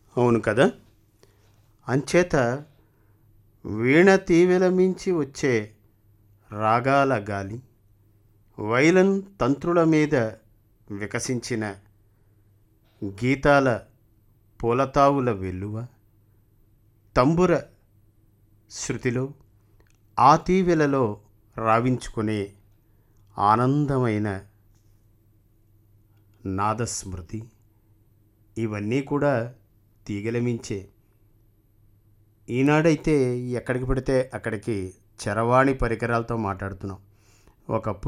అవును కదా అంచేత వీణ తీవెల మించి వచ్చే రాగాల గాలి వైలన్ తంత్రుల మీద వికసించిన గీతాల పూలతావుల వెల్లువ తంబుర శృతిలో ఆ తీవెలలో రావించుకునే ఆనందమైన నాదస్మృతి ఇవన్నీ కూడా తీగలమించే ఈనాడైతే ఎక్కడికి పడితే అక్కడికి చరవాణి పరికరాలతో మాట్లాడుతున్నాం ఒకప్పుడు